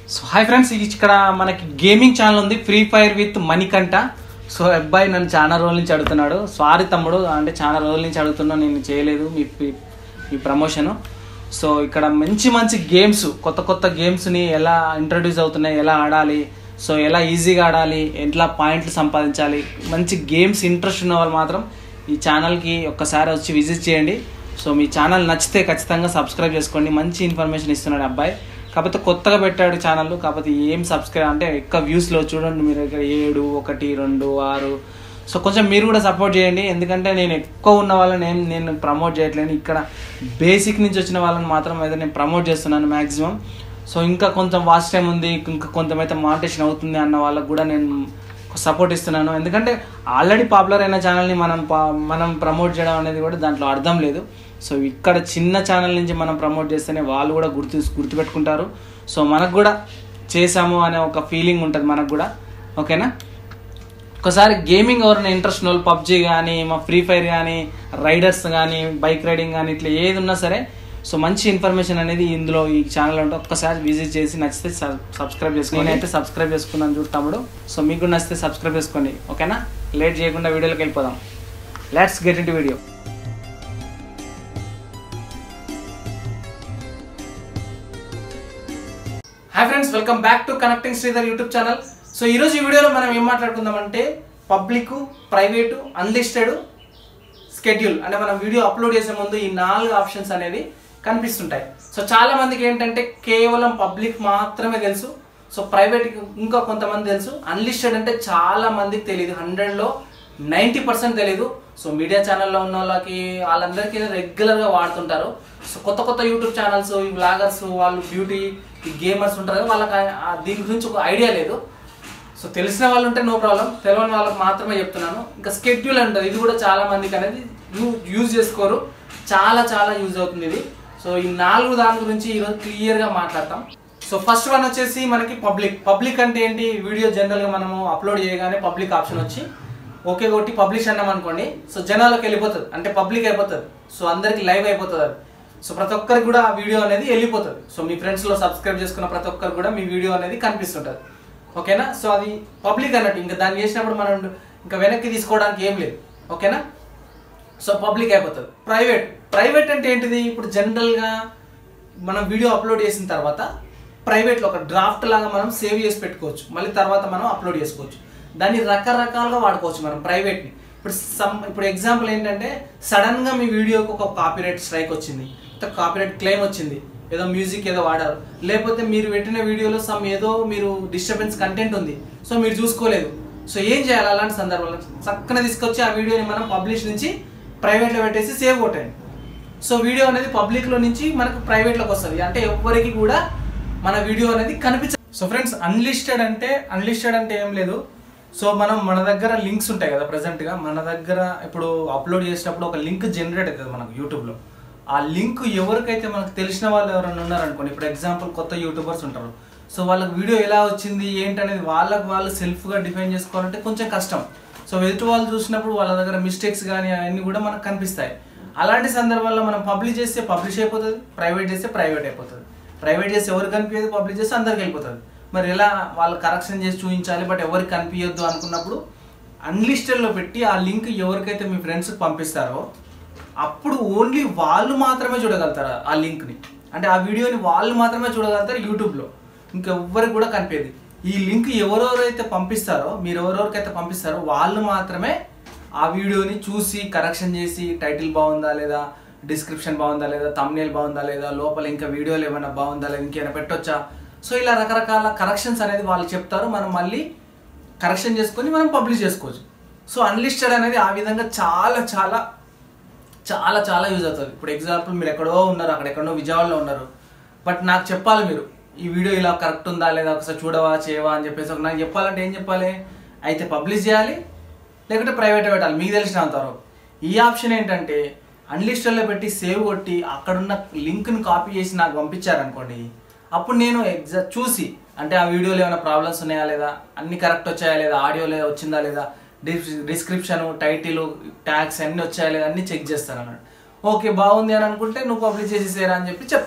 so hi friends ఇక్కడ మనకి gaming channel ఉంది Free Fire with Manikanta so అబ్బాయి నన్ను చాలా రోజుల నుంచి అడుగుతున్నాడు సారీ తమ్ముడు అంటే చాలా రోజుల నుంచి అడుగుతున్నా నేను చేయలేదు మీ మీ- మీ ప్రమోషను సో ఇక్కడ మంచి మంచి గేమ్స్ కొత్త కొత్త గేమ్స్ని ఎలా ఇంట్రడ్యూస్ అవుతున్నాయి ఎలా ఆడాలి సో ఎలా ఈజీగా ఆడాలి ఎట్లా పాయింట్లు సంపాదించాలి మంచి గేమ్స్ ఇంట్రెస్ట్ ఉన్న వాళ్ళు మాత్రం ఈ ఛానల్కి ఒక్కసారి వచ్చి విజిట్ చేయండి సో మీ ఛానల్ నచ్చితే ఖచ్చితంగా సబ్స్క్రైబ్ చేసుకోండి మంచి ఇన్ఫర్మేషన్ ఇస్తున్నాడు అబ్బాయి కాకపోతే కొత్తగా పెట్టాడు ఛానల్ కాకపోతే ఏం సబ్స్క్రైబ్ అంటే ఎక్కువ వ్యూస్లో చూడండి మీరు ఇక్కడ ఏడు ఒకటి రెండు ఆరు సో కొంచెం మీరు కూడా సపోర్ట్ చేయండి ఎందుకంటే నేను ఎక్కువ ఉన్న వాళ్ళని ఏం నేను ప్రమోట్ చేయట్లేను ఇక్కడ బేసిక్ నుంచి వచ్చిన వాళ్ళని మాత్రం అయితే నేను ప్రమోట్ చేస్తున్నాను మ్యాక్సిమం సో ఇంకా కొంచెం వాచ్ టైం ఉంది ఇంకా కొంతమైతే మానిటేషన్ అవుతుంది అన్న వాళ్ళకు కూడా నేను సపోర్ట్ ఇస్తున్నాను ఎందుకంటే ఆల్రెడీ పాపులర్ అయిన ఛానల్ని మనం పా- మనం ప్రమోట్ చేయడం అనేది కూడా దాంట్లో అర్థం లేదు సో ఇక్కడ చిన్న ఛానల్ నుంచి మనం ప్రమోట్ చేస్తేనే వాళ్ళు కూడా గుర్తు గుర్తుపెట్టుకుంటారు సో మనకు కూడా చేసాము అనే ఒక ఫీలింగ్ ఉంటుంది మనకు కూడా ఓకేనా ఒకసారి గేమింగ్ ఎవరైనా ఇంట్రెస్ట్ ఉన్న వాళ్ళు పబ్జీ కానీ మా ఫ్రీ ఫైర్ కానీ రైడర్స్ కానీ బైక్ రైడింగ్ కానీ ఇట్లా ఏది ఉన్నా సరే సో మంచి ఇన్ఫర్మేషన్ అనేది ఇందులో ఈ ఛానల్ ఉంటే ఒక్కసారి విజిట్ చేసి నచ్చితే సబ్స్క్రైబ్ చేసుకోండి నేనైతే సబ్స్క్రైబ్ చేసుకున్నాను చూడు తమ్ముడు సో మీకు కూడా నచ్చితే సబ్స్క్రైబ్ చేసుకోండి ఓకేనా లేట్ చేయకుండా వీడియోలోకి వెళ్ళిపోదాం let's get in video hi friends welcome back to connecting Sridhar YouTube channel so ఈరోజు ఈ వీడియోలో మనం ఏం మాట్లాడుకుందామంటే పబ్లిక్ ప్రైవేటు అన్లిస్టెడ్ స్కెడ్యూల్ అంటే మనం వీడియో అప్లోడ్ చేసే ముందు ఈ నాలుగు ఆప్షన్స్ అనేవి కనిపిస్తుంటాయి సో చాలా మందికి ఏంటంటే కేవలం పబ్లిక్ మాత్రమే తెలుసు సో ప్రైవేట్ ఇంకా కొంతమంది తెలుసు అన్లిస్టెడ్ అంటే చాలా మందికి తెలియదు హండ్రెడ్లో నైంటీ పర్సెంట్ తెలియదు సో మీడియా ఛానల్లో ఉన్న వాళ్ళకి వాళ్ళందరికీ రెగ్యులర్గా వాడుతుంటారు సో కొత్త కొత్త యూట్యూబ్ ఛానల్స్ ఈ బ్లాగర్స్ వాళ్ళు బ్యూటీ ఈ గేమర్స్ ఉంటారు కదా వాళ్ళకి ఆ- ఆ దీని గురించి ఒక ఐడియా లేదు సో తెలిసిన వాళ్ళు ఉంటే నో ప్రాబ్లం తెలియని వాళ్ళకి మాత్రమే చెప్తున్నాను ఇంకా స్కెడ్యూల్ అంటారు ఇది కూడా చాలా మందికి అనేది యూ- యూజ్ చేసుకోరు చాలా చాలా యూజ్ అవుతుంది ఇది సో ఈ నాలుగు దాని గురించి ఈరోజు క్లియర్గా మాట్లాడతాం సో ఫస్ట్ వన్ వచ్చేసి మనకి పబ్లిక్ పబ్లిక్ అంటే ఏంటి వీడియో జనరల్గా మనము అప్లోడ్ చేయగానే పబ్లిక్ ఆప్షన్ వచ్చి ఓకే కొట్టి పబ్లిష్ అన్నాం అనుకోండి సో జనాలకు వెళ్ళిపోతుంది అంటే పబ్లిక్ అయిపోతుంది సో అందరికి లైవ్ అయిపోతుంది అది సో ప్రతి ఒక్కరికి కూడా ఆ వీడియో అనేది వెళ్ళిపోతుంది సో మీ ఫ్రెండ్స్లో సబ్స్క్రైబ్ చేసుకున్న ప్రతి ఒక్కరికి కూడా మీ వీడియో అనేది కనిపిస్తుంటుంది ఓకేనా సో అది పబ్లిక్ అన్నట్టు ఇంకా దాన్ని చేసినప్పుడు మనం ఇంకా వెనక్కి తీసుకోవడానికి ఏం లేదు ఓకేనా సో పబ్లిక్ అయిపోతుంది ప్రైవేట్ ప్రైవేట్ అంటే ఏంటిది ఇప్పుడు జనరల్గా మనం వీడియో అప్లోడ్ చేసిన తర్వాత ప్రైవేట్లో ఒక డ్రాఫ్ట్ లాగా మనం సేవ్ చేసి పెట్టుకోవచ్చు మళ్ళీ తర్వాత మనం అప్లోడ్ చేసుకోవచ్చు దాన్ని రకరకాలుగా వాడుకోవచ్చు మనం ప్రైవేట్ని ఇప్పుడు సమ్ ఇప్పుడు ఎగ్జాంపుల్ ఏంటంటే సడన్గా మీ వీడియోకి ఒక కాపీరైట్ స్ట్రైక్ వచ్చింది కాపీరైట్ క్లెయిమ్ వచ్చింది ఏదో మ్యూజిక్ ఏదో వాడారు లేకపోతే మీరు పెట్టిన వీడియోలో సమ్ ఏదో మీరు డిస్టర్బెన్స్ కంటెంట్ ఉంది సో మీరు చూసుకోలేదు సో ఏం చేయాలి అలాంటి సందర్భంలో చక్కన తీసుకొచ్చి ఆ వీడియోని మనం పబ్లిష్ నుంచి ప్రైవేట్లో పెట్టేసి సేవ్ కొట్టండి సో వీడియో అనేది పబ్లిక్లో నుంచి మనకు ప్రైవేట్లోకి వస్తుంది అంటే ఎవరికి కూడా మన వీడియో అనేది కనిపించదు సో ఫ్రెండ్స్ అన్లిస్టెడ్ అంటే అన్లిస్టెడ్ అంటే ఏం లేదు సో మనం మన దగ్గర లింక్స్ ఉంటాయి కదా ప్రజెంట్గా మన దగ్గర ఇప్పుడు అప్లోడ్ చేసినప్పుడు ఒక లింక్ జనరేట్ అవుతుంది మనకు యూట్యూబ్లో ఆ లింక్ ఎవరికైతే మనకు తెలిసిన వాళ్ళు ఎవరైనా ఉన్నారనుకోండి ఇప్పుడు ఎగ్జాంపుల్ కొత్త యూట్యూబర్స్ ఉంటారు సో వాళ్ళకి వీడియో ఎలా వచ్చింది ఏంటనేది వాళ్ళకి వాళ్ళు సెల్ఫ్గా డిఫైన్ చేసుకోవాలంటే కొంచెం కష్టం సో ఎదుటి వాళ్ళు చూసినప్పుడు వాళ్ళ దగ్గర మిస్టేక్స్ కానీ అవన్నీ కూడా మనకు కనిపిస్తాయి అలాంటి సందర్భాల్లో మనం పబ్లిష్ చేస్తే పబ్లిష్ అయిపోతుంది ప్రైవేట్ చేస్తే ప్రైవేట్ అయిపోతుంది ప్రైవేట్ చేస్తే ఎవరికి కనిపించదు పబ్లిష్ చేస్తే అందరికి వెళ్ళిపోతుంది మరి ఎలా వాళ్ళు కరెక్షన్ చేసి చూపించాలి బట్ ఎవరికి కనిపించద్దు అనుకున్నప్పుడు అన్లిస్టెడ్లో పెట్టి ఆ లింక్ ఎవరికైతే మీ ఫ్రెండ్స్కి పంపిస్తారో అప్పుడు ఓన్లీ వాళ్ళు మాత్రమే చూడగలుగుతారు ఆ లింక్ని అంటే ఆ వీడియోని వాళ్ళు మాత్రమే చూడగలుగుతారు యూట్యూబ్లో ఇంకెవ్వరికి కూడా కనిపించదు ఈ లింక్ ఎవరెవరైతే పంపిస్తారో మీరు ఎవరెవరికైతే పంపిస్తారో వాళ్ళు మాత్రమే ఆ వీడియోని చూసి కరెక్షన్ చేసి టైటిల్ బాగుందా లేదా డిస్క్రిప్షన్ బాగుందా లేదా తమ్నేల్ బాగుందా లేదా లోపల ఇంకా వీడియోలు ఏమైనా బాగుందా లేదా ఇంకేమైనా పెట్టొచ్చా సో ఇలా రకరకాల కరెక్షన్స్ అనేది వాళ్ళు చెప్తారు మనం మళ్ళీ కరెక్షన్ చేసుకొని మనం పబ్లిష్ చేసుకోవచ్చు సో అన్లిస్టెడ్ అనేది ఆ విధంగా చాలా చాలా చాలా చాలా యూజ్ అవుతుంది ఇప్పుడు ఎగ్జాంపుల్ మీరు ఎక్కడో ఉన్నారు అక్కడ ఎక్కడో విజయవాడలో ఉన్నారు బట్ నాకు చెప్పాలి మీరు ఈ వీడియో ఇలా కరెక్ట్ ఉందా లేదా ఒకసారి చూడవా చేయవా అని చెప్పేసి ఒక నాకు చెప్పాలంటే ఏం చెప్పాలి అయితే పబ్లిష్ చేయాలి లేకుంటే ప్రైవేట్ పెట్టాలి మీకు తెలిసినంత వరకు ఈ ఆప్షన్ ఏంటంటే అన్లిస్టెడ్లో పెట్టి సేవ్ కొట్టి అక్కడున్న లింక్ని కాపీ చేసి నాకు పంపించారనుకోండి అప్పుడు నేను ఎగ్జా చూసి అంటే ఆ వీడియోలో ఏమైనా ప్రాబ్లమ్స్ ఉన్నాయా లేదా అన్ని కరెక్ట్ వచ్చాయా లేదా ఆడియో లేదా వచ్చిందా లేదా డిస్క్రిప్షన్ టైటిల్ ట్యాగ్స్ అన్ని వచ్చాయా లేదా అన్ని చెక్ చేస్తాను అన్నాడు ఓకే బాగుంది అని అనుకుంటే నువ్వు పబ్లిష్ చేసేసేరా అని చెప్పి చెప్తాను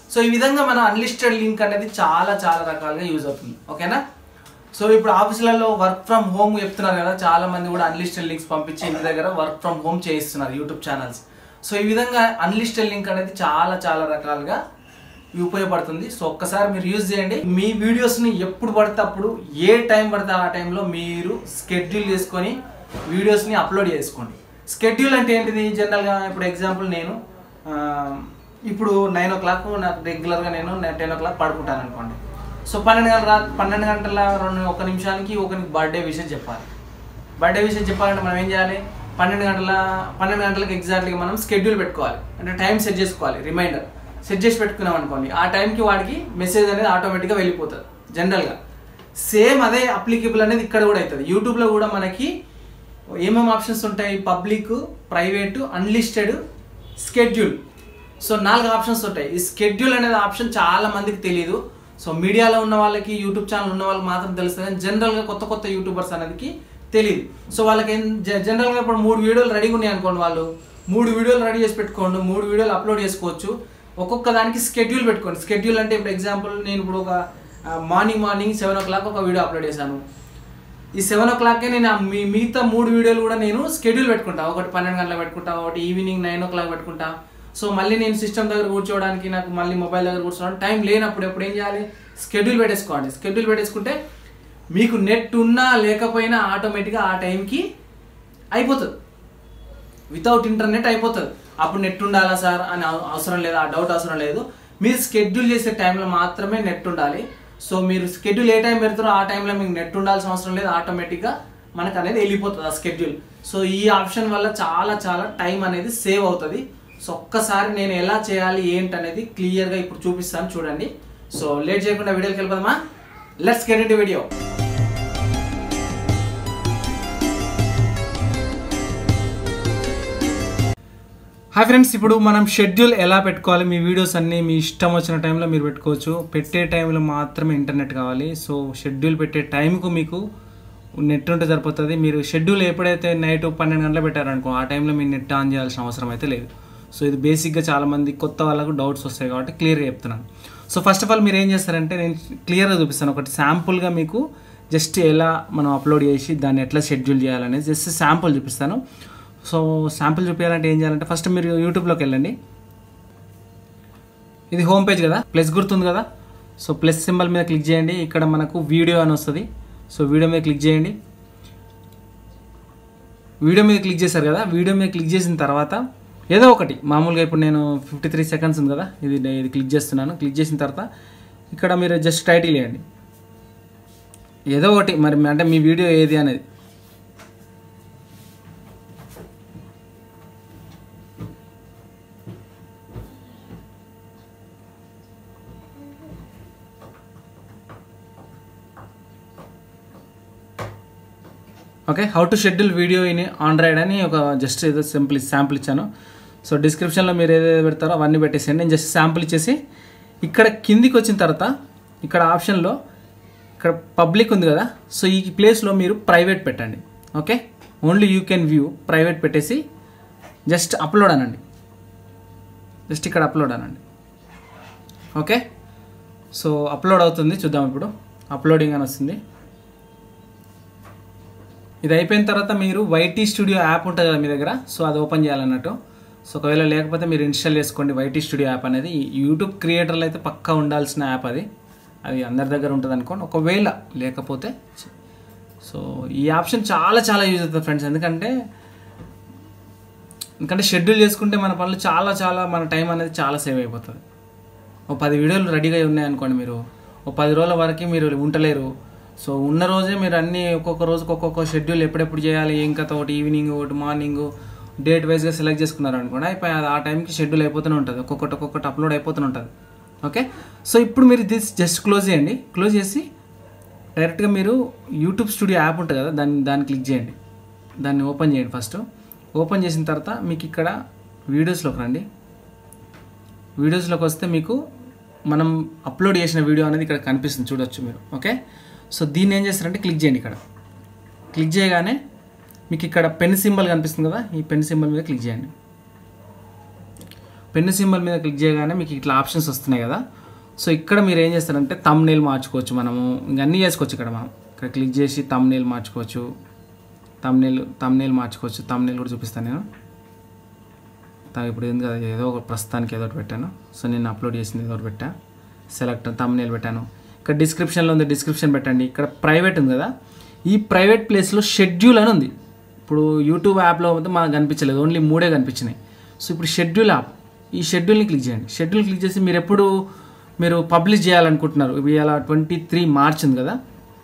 సో ఈ విధంగా మన అన్లిస్టెడ్ లింక్ అనేది చాలా చాలా రకాలుగా యూజ్ అవుతుంది ఓకేనా సో ఇప్పుడు ఆఫీసులలో వర్క్ ఫ్రమ్ హోమ్ చెప్తున్నారు కదా చాలా మంది కూడా అన్లిస్టెడ్ లింక్స్ పంపించి ఇంటి దగ్గర వర్క్ ఫ్రమ్ హోమ్ చేయిస్తున్నారు యూట్యూబ్ ఛానల్స్ సో ఈ విధంగా అన్లిస్టెడ్ లింక్ అనేది చాలా చాలా రకాలుగా ఉపయోగపడుతుంది సో ఒక్కసారి మీరు యూజ్ చేయండి మీ వీడియోస్ని ఎప్పుడు పడితే అప్పుడు ఏ టైం పడితే ఆ టైంలో మీరు స్కెడ్యూల్ చేసుకొని వీడియోస్ని అప్లోడ్ చేసుకోండి స్కెడ్యూల్ అంటే ఏంటిది జనరల్గా ఇప్పుడు ఎగ్జాంపుల్ నేను ఆ, ఇప్పుడు నైన్ ఓ క్లాక్ నాకు రెగ్యులర్గా నేను టెన్ ఓ క్లాక్ పడుకుంటాను అనుకోండి సో పన్నెండు గంటల రా పన్నెండు గంటల రెండు ఒక నిమిషానికి ఒకరికి బర్త్డే విషయం చెప్పాలి బర్త్డే విషయం చెప్పాలంటే మనం ఏం చేయాలి పన్నెండు గంటల పన్నెండు గంటలకు ఎగ్జాక్ట్గా మనం స్కెడ్యూల్ పెట్టుకోవాలి అంటే టైం సెట్ చేసుకోవాలి రిమైండర్ సెట్ చేసి పెట్టుకున్నాం అనుకోండి ఆ టైంకి వాడికి మెసేజ్ అనేది ఆటోమేటిక్గా వెళ్ళిపోతుంది జనరల్గా సేమ్ అదే అప్లికేబుల్ అనేది ఇక్కడ కూడా అవుతుంది యూట్యూబ్లో కూడా మనకి ఏమేమి ఆప్షన్స్ ఉంటాయి public private unlisted schedule so నాలుగు ఆప్షన్స్ ఉంటాయి ఈ స్కెడ్యూల్ అనేది ఆప్షన్ చాలా మందికి తెలియదు సో మీడియాలో ఉన్న వాళ్ళకి యూట్యూబ్ ఛానల్ ఉన్న వాళ్ళకి మాత్రం తెలుస్తుంది కానీ జనరల్గా కొత్త కొత్త యూట్యూబర్స్ అనేది తెలియదు సో వాళ్ళకి ఏం జ- జనరల్గా ఇప్పుడు మూడు వీడియోలు రెడీగా ఉన్నాయి అనుకోండి వాళ్ళు మూడు వీడియోలు రెడీ చేసి పెట్టుకోండి మూడు వీడియోలు అప్లోడ్ చేసుకోవచ్చు ఒక్కొక్క దానికి స్కెడ్యూల్ పెట్టుకోండి స్కెడ్యూల్ అంటే ఇప్పుడు ఎగ్జాంపుల్ నేను ఇప్పుడు ఒక morning morning seven o'clock ఒక వీడియో అప్లోడ్ చేశాను ఈ సెవెన్ ఓ క్లాక్కే నేను ఆ మీ మిగతా మూడు వీడియోలు కూడా నేను స్కెడ్యూల్ పెట్టుకుంటా ఒకటి పన్నెండు గంటలకు పెట్టుకుంటా ఒకటి ఈవినింగ్ నైన్ ఓ క్లాక్ పెట్టుకుంటా సో మళ్ళీ నేను సిస్టమ్ దగ్గర కూర్చోవడానికి నాకు మళ్ళీ మొబైల్ దగ్గర కూర్చోవడానికి టైం లేనప్పుడు ఎప్పుడు ఏం చేయాలి స్కెడ్యూల్ పెట్టేసుకోండి స్కెడ్యూల్ పెట్టేసుకుంటే మీకు నెట్ ఉన్నా లేకపోయినా ఆటోమేటిక్గా ఆ టైంకి అయిపోతుంది వితౌట్ ఇంటర్నెట్ అయిపోతుంది అప్పుడు నెట్ ఉండాలా సార్ అని అవ- అవసరం లేదు ఆ డౌట్ అవసరం లేదు మీరు స్కెడ్యూల్ చేసే టైంలో మాత్రమే నెట్ ఉండాలి సో మీరు స్కెడ్యూల్ ఏ టైం పెడతారో ఆ టైంలో మీకు నెట్ ఉండాల్సిన అవసరం లేదు ఆటోమేటిక్గా మనకు అనేది వెళ్ళిపోతుంది ఆ స్కెడ్యూల్ సో ఈ ఆప్షన్ వల్ల చాలా చాలా టైం అనేది సేవ్ అవుతుంది సో ఒక్కసారి నేను ఎలా చేయాలి ఏంటి అనేది క్లియర్గా ఇప్పుడు చూపిస్తాను చూడండి సో లేట్ చేయకుండా వీడియోకి వెళ్ళిపోదామా let's get in video hi friends ఇప్పుడు మనం షెడ్యూల్ ఎలా పెట్టుకోవాలి మీ వీడియోస్ అన్నీ మీ ఇష్టం వచ్చిన టైంలో మీరు పెట్టుకోవచ్చు పెట్టే టైంలో మాత్రమే ఇంటర్నెట్ కావాలి సో షెడ్యూల్ పెట్టే టైంకు మీకు నెట్ ఉంటే సరిపోతుంది మీరు షెడ్యూల్ ఎప్పుడైతే నైట్ పన్నెండు గంటలకు పెట్టారనుకో ఆ టైంలో మీరు నెట్ ఆన్ చేయాల్సిన అవసరం అయితే లేదు సో ఇది బేసిక్గా చాలామంది కొత్త వాళ్ళకు డౌట్స్ వస్తాయి కాబట్టి క్లియర్గా చెప్తున్నాను సో ఫస్ట్ ఆఫ్ ఆల్ మీరు ఏం చేస్తారంటే నేను క్లియర్గా చూపిస్తాను ఒకటి శాంపుల్గా మీకు జస్ట్ ఎలా మనం అప్లోడ్ చేసి దాన్ని ఎట్లా షెడ్యూల్ చేయాలనేది జస్ట్ శాంపుల్ చూపిస్తాను సో శాంపుల్ చూపించాలంటే ఏం చేయాలంటే ఫస్ట్ మీరు యూట్యూబ్లోకి వెళ్ళండి ఇది హోమ్ పేజ్ కదా ప్లస్ గుర్తుంది కదా సో ప్లస్ సింబల్ మీద క్లిక్ చేయండి ఇక్కడ మనకు వీడియో అని వస్తుంది సో వీడియో మీద క్లిక్ చేయండి వీడియో మీద క్లిక్ చేశారు కదా వీడియో మీద క్లిక్ చేసిన తర్వాత ఏదో ఒకటి మామూలుగా ఇప్పుడు నేను ఫిఫ్టీ త్రీ సెకండ్స్ ఉంది కదా ఇది ఇది క్లిక్ చేస్తున్నాను క్లిక్ చేసిన తర్వాత ఇక్కడ మీరు జస్ట్ టైటిల్ వేయండి ఏదో ఒకటి మరి అంటే మీ వీడియో ఏది అనేది okay how to schedule video in Android అని ఒక జస్ట్ ఏదో సింపుల్ శాంపుల్ ఇచ్చాను సో డిస్క్రిప్షన్లో మీరు ఏదైతే పెడతారో అవన్నీ పెట్టేసేయండి నేను జస్ట్ శాంపుల్ ఇచ్చేసి ఇక్కడ కిందికి వచ్చిన తర్వాత ఇక్కడ ఆప్షన్లో ఇక్కడ పబ్లిక్ ఉంది కదా సో ఈ ప్లేస్లో మీరు ప్రైవేట్ పెట్టండి okay only you can view private పెట్టేసి జస్ట్ అప్లోడ్ అనండి జస్ట్ ఇక్కడ అప్లోడ్ అనండి ఓకే సో అప్లోడ్ అవుతుంది చూద్దాం ఇప్పుడు అప్లోడింగ్ అని వస్తుంది ఇది అయిపోయిన తర్వాత మీరు వైటీ స్టూడియో యాప్ ఉంటుంది కదా మీ దగ్గర సో అది ఓపెన్ చేయాలన్నట్టు సో ఒకవేళ లేకపోతే మీరు ఇన్స్టాల్ చేసుకోండి వైటీ స్టూడియో యాప్ అనేది ఈ యూట్యూబ్ క్రియేటర్లు అయితే పక్కా ఉండాల్సిన యాప్ అది అది అందరి దగ్గర ఉంటుంది అనుకోండి ఒకవేళ లేకపోతే సో ఈ ఆప్షన్ చాలా చాలా యూజ్ అవుతుంది ఫ్రెండ్స్ ఎందుకంటే ఎందుకంటే షెడ్యూల్ చేసుకుంటే మన పనులు చాలా చాలా మన టైం అనేది చాలా సేవ్ అయిపోతుంది ఓ పది వీడియోలు రెడీగా ఉన్నాయి అనుకోండి మీరు ఓ పది రోజుల వరకు మీరు ఉండలేరు సో ఉన్న రోజే మీరు అన్ని ఒక్కొక్క రోజుకి ఒక్కొక్క షెడ్యూల్ ఎప్పుడెప్పుడు చేయాలి ఏం కథ ఒకటి ఈవినింగ్ ఒకటి మార్నింగ్ డేట్ వైజ్గా సెలెక్ట్ చేసుకున్నారు అనుకోండి అయిపోయి అది ఆ టైంకి షెడ్యూల్ అయిపోతూనే ఉంటుంది ఒక్కొక్కటి ఒక్కొక్కటి అప్లోడ్ అయిపోతూనే ఉంటుంది ఓకే సో ఇప్పుడు మీరు దిస్ జస్ట్ క్లోజ్ చేయండి క్లోజ్ చేసి డైరెక్ట్గా మీరు యూట్యూబ్ స్టూడియో యాప్ ఉంటుంది కదా దాన్ని దాన్ని క్లిక్ చేయండి దాన్ని ఓపెన్ చేయండి ఫస్ట్ ఓపెన్ చేసిన తర్వాత మీకు ఇక్కడ వీడియోస్లోకి రండి వీడియోస్లోకి వస్తే మీకు మనం అప్లోడ్ చేసిన వీడియో అనేది ఇక్కడ కనిపిస్తుంది చూడొచ్చు మీరు ఓకే సో దీన్ని ఏం చేస్తారంటే క్లిక్ చేయండి ఇక్కడ క్లిక్ చేయగానే మీకు ఇక్కడ పెన్ సింబల్ కనిపిస్తుంది కదా ఈ పెన్ సింబల్ మీద క్లిక్ చేయండి పెన్ను సింబల్ మీద క్లిక్ చేయగానే మీకు ఇట్లా ఆప్షన్స్ వస్తున్నాయి కదా సో ఇక్కడ మీరు ఏం చేస్తారంటే తమ్ నేల్ మార్చుకోవచ్చు మనము ఇంకా అన్నీ చేసుకోవచ్చు ఇక్కడ మనం ఇక్కడ క్లిక్ చేసి తమ్ నేల్ మార్చుకోవచ్చు తమ్ నేల్ తమ్ నేల్ మార్చుకోవచ్చు తమ్ నేల్ కూడా చూపిస్తాను నేను తా- ఇప్పుడు ఏంది కదా ఏదో ఒక ప్రస్తుతానికి ఏదో ఒకటి పెట్టాను సో నేను అప్లోడ్ చేసింది ఏదో ఒకటి పెట్టా సెలెక్ట్ తమ్నేల్ పెట్టాను ఇక్కడ డిస్క్రిప్షన్లో ఉంది డిస్క్రిప్షన్ పెట్టండి ఇక్కడ ప్రైవేట్ ఉంది కదా ఈ ప్రైవేట్ ప్లేస్లో షెడ్యూల్ అని ఉంది ఇప్పుడు యూట్యూబ్ యాప్లో అయితే మనకు కనిపించలేదు ఓన్లీ మూడే కనిపించినాయి సో ఇప్పుడు షెడ్యూల్ యాప్ ఈ షెడ్యూల్ని క్లిక్ చేయండి షెడ్యూల్ క్లిక్ చేసి మీరు ఎప్పుడు మీరు పబ్లిష్ చేయాలనుకుంటున్నారు ఇవి ఇలా ట్వంటీ త్రీ మార్చ్ ఉంది కదా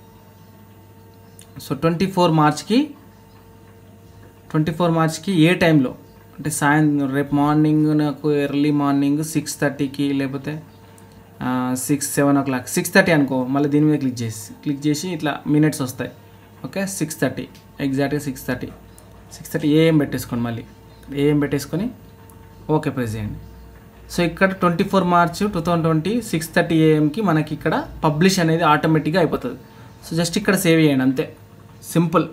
సో ట్వంటీ ఫోర్ మార్చ్కి ట్వంటీ ఫోర్ మార్చ్కి ఏ టైంలో అంటే సాయంత్రం రేపు మార్నింగ్ నాకు ఎర్లీ మార్నింగ్ సిక్స్ థర్టీకి లేకపోతే six seven o'clock six thirty అనుకో మళ్ళీ దీని మీద క్లిక్ చేసి క్లిక్ చేసి ఇట్లా మినిట్స్ వస్తాయి ఓకే సిక్స్ థర్టీ ఎగ్జాక్ట్గా six thirty six thirty AM పెట్టేసుకోండి మళ్ళీ ఏఎం పెట్టేసుకొని ఓకే ప్రెస్ చేయండి సో ఇక్కడ twenty four March two thousand twenty six thirty ఏఎంకి మనకి ఇక్కడ పబ్లిష్ అనేది ఆటోమేటిక్గా అయిపోతుంది సో జస్ట్ ఇక్కడ సేవ్ చేయండి అంతే సింపుల్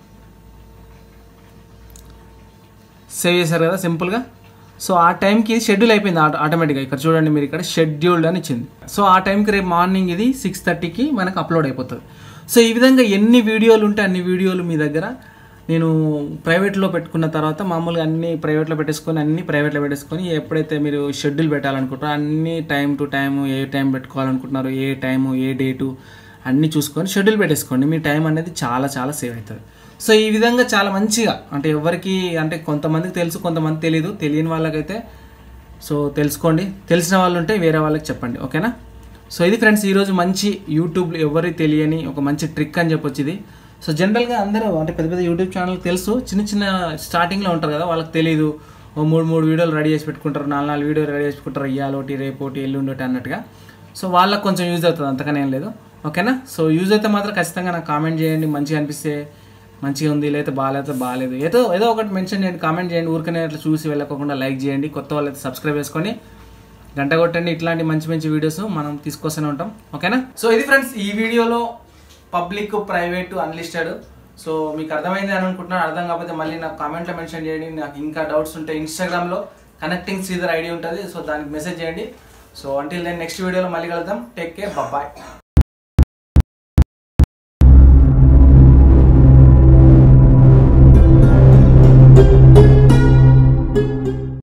సేవ్ చేశారు కదా సింపుల్గా సో ఆ టైంకి షెడ్యూల్ అయిపోయింది ఆటో ఆటోమేటిక్గా ఇక్కడ చూడండి మీరు ఇక్కడ షెడ్యూల్డ్ అని ఇచ్చింది సో ఆ టైంకి రేపు మార్నింగ్ ఇది సిక్స్ థర్టీకి మనకు అప్లోడ్ అయిపోతుంది సో ఈ విధంగా ఎన్ని వీడియోలు ఉంటే అన్ని వీడియోలు మీ దగ్గర నేను ప్రైవేట్లో పెట్టుకున్న తర్వాత మామూలుగా అన్ని ప్రైవేట్లో పెట్టేసుకొని అన్ని ప్రైవేట్లో పెట్టేసుకొని ఎప్పుడైతే మీరు షెడ్యూల్ పెట్టాలనుకుంటారో అన్ని టైం టు టైం ఏ టైం పెట్టుకోవాలనుకుంటున్నారో ఏ టైము ఏ డేటు అన్నీ చూసుకొని షెడ్యూల్ పెట్టేసుకోండి మీ టైం అనేది చాలా చాలా సేవ్ అవుతుంది సో ఈ విధంగా చాలా మంచిగా అంటే ఎవరికి అంటే కొంతమందికి తెలుసు కొంతమంది తెలియదు తెలియని వాళ్ళకైతే సో తెలుసుకోండి తెలిసిన వాళ్ళు ఉంటే వేరే వాళ్ళకి చెప్పండి ఓకేనా సో ఇది ఫ్రెండ్స్ ఈరోజు మంచి యూట్యూబ్ ఎవరికి తెలియని ఒక మంచి ట్రిక్ అని చెప్పొచ్చు ఇది సో జనరల్గా అందరూ అంటే పెద్ద పెద్ద యూట్యూబ్ ఛానల్ తెలుసు చిన్న చిన్న స్టార్టింగ్లో ఉంటారు కదా వాళ్ళకి తెలియదు ఓ మూడు మూడు వీడియోలు రెడీ చేసి పెట్టుకుంటారు నాలుగు నాలుగు వీడియోలు రెడీ చేసి పెట్టుకుంటారు ఇయ్యాలోటి రేపోటి ఎల్లుండోటి అన్నట్టుగా సో వాళ్ళకి కొంచెం యూజ్ అవుతుంది అంతకనే ఏం లేదు ఓకేనా సో యూజ్ అయితే మాత్రం ఖచ్చితంగా నాకు కామెంట్ చేయండి మంచిగా అనిపిస్తే మంచిగా ఉంది లేకపోతే బాగాలేతే బాగాలేదు ఏదో ఏదో ఒకటి మెన్షన్ చేయండి కామెంట్ చేయండి ఊరికనే అట్లా చూసి వెళ్ళకోకుండా లైక్ చేయండి కొత్త వాళ్ళైతే సబ్స్క్రైబ్ చేసుకొని గంట కొట్టండి ఇట్లాంటి మంచి మంచి వీడియోస్ మనం తీసుకొస్తూనే ఉంటాం ఓకేనా సో ఇది ఫ్రెండ్స్ ఈ వీడియోలో పబ్లిక్ ప్రైవేట్ అన్లిస్టెడ్ సో మీకు అర్థమైంది అని అనుకుంటున్నాను అర్థం కాకపోతే మళ్ళీ నాకు కామెంట్లో మెన్షన్ చేయండి నాకు ఇంకా డౌట్స్ ఉంటే ఇన్స్టాగ్రామ్లో కనెక్టింగ్ శ్రీధర్ ఐడి ఉంటుంది సో దానికి మెసేజ్ చేయండి సో అంటిల్ దెన్ నెక్స్ట్ వీడియోలో మళ్ళీ కలుద్దాం టేక్ కేర్ బాయ్